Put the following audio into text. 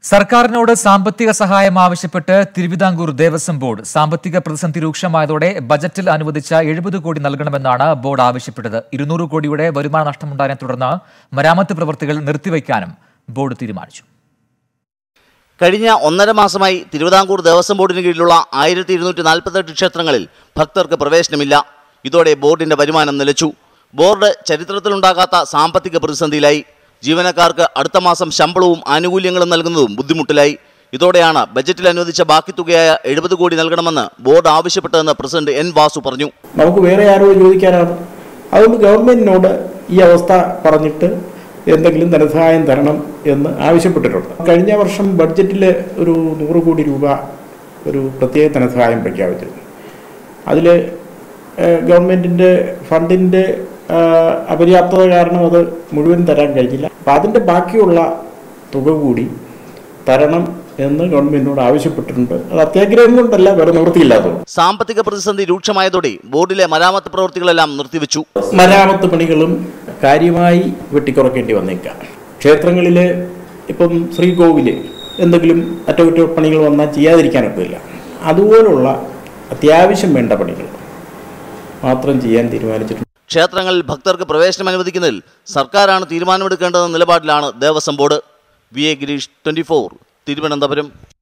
സർക്കാരിനോട് സാമ്പത്തിക സഹായം ആവശ്യപ്പെട്ട് തിരുവിതാംകൂർ ദേവസ്വം ബോർഡ് സാമ്പത്തിക പ്രതിസന്ധി രൂക്ഷമായതോടെ ബജറ്റിൽ അനുവദിച്ച എഴുപത് കോടി നൽകണമെന്നാണ് ബോർഡ് ആവശ്യപ്പെട്ടത് ഇരുന്നൂറ് കോടിയുടെ വരുമാന നഷ്ടമുണ്ടായതിനെ തുടർന്ന് മരാമത്ത് പ്രവൃത്തികൾ നിർത്തിവയ്ക്കാനും ബോർഡ് തീരുമാനിച്ചു കഴിഞ്ഞ ഒന്നര മാസമായി തിരുവിതാംകൂർ ദേവസ്വം ബോർഡിന് കീഴിലുള്ള ആയിരത്തി ഇരുന്നൂറ്റി നാൽപ്പത്തെട്ട് ക്ഷേത്രങ്ങളിൽ ഭക്തർക്ക് പ്രവേശനമില്ല ഇതോടെ ബോർഡിന്റെ വരുമാനം നിലച്ചു ബോർഡ് ചരിത്രത്തിലുണ്ടാകാത്ത സാമ്പത്തിക പ്രതിസന്ധിയിലായി ജീവനക്കാർക്ക് അടുത്ത മാസം ശമ്പളവും ആനുകൂല്യങ്ങളും നൽകുന്നതും ബുദ്ധിമുട്ടിലായി ഇതോടെയാണ് ബജറ്റിൽ അനുവദിച്ച ബാക്കി തുകയായ എഴുപത് കോടി നൽകണമെന്ന് ബോർഡ് ആവശ്യപ്പെട്ടതെന്ന് പ്രസിഡന്റ് എൻ വാസു പറഞ്ഞു നമുക്ക് വേറെ ആരോട് ചോദിക്കാനാണ് അതുകൊണ്ട് ഗവൺമെന്റിനോട് ഈ അവസ്ഥ പറഞ്ഞിട്ട് എന്തെങ്കിലും ധനസഹായം തരണം എന്ന് ആവശ്യപ്പെട്ടിട്ടുണ്ട് കഴിഞ്ഞ വർഷം ബഡ്ജറ്റിൽ ഒരു നൂറ് കോടി രൂപ ഒരു പ്രത്യേക ധനസഹായം പ്രഖ്യാപിച്ചിരുന്നു അതിൽ ഗവൺമെൻറ്റിൻ്റെ ഫണ്ടിൻ്റെ അപര്യാപ്തത കാരണം അത് മുഴുവൻ തരാൻ കഴിഞ്ഞില്ല അപ്പം അതിൻ്റെ ബാക്കിയുള്ള തുക കൂടി തരണം എന്ന് ഗവൺമെൻറ്റിനോട് ആവശ്യപ്പെട്ടിട്ടുണ്ട് അത് അത്യാഗ്രഹം കൊണ്ടല്ല വേറെ നിവൃത്തിയില്ലാത്തതുകൊണ്ട് സാമ്പത്തിക പ്രതിസന്ധി രൂക്ഷമായതോടെ ബോർഡിലെ മരാമത്ത് പ്രവൃത്തികളെല്ലാം നിർത്തിവെച്ചു മരാമത്ത് പണികളും കാര്യമായി വെട്ടിക്കുറക്കേണ്ടി വന്നേക്കാം ക്ഷേത്രങ്ങളിൽ ഇപ്പം ശ്രീകോവില് എന്തെങ്കിലും അറ്റകുറ്റപ്പണികൾ വന്നാൽ ചെയ്യാതിരിക്കാനൊക്കില്ല അതുപോലുള്ള അത്യാവശ്യം വേണ്ട പണികൾ മാത്രം ചെയ്യാൻ തീരുമാനിച്ചിട്ടുണ്ട് ക്ഷേത്രങ്ങളിൽ ഭക്തർക്ക് പ്രവേശനം അനുവദിക്കുന്നതിൽ സർക്കാരാണ് തീരുമാനമെടുക്കേണ്ടതെന്ന നിലപാടിലാണ് Devaswom board V A Girish twenty Thiruvananthapuram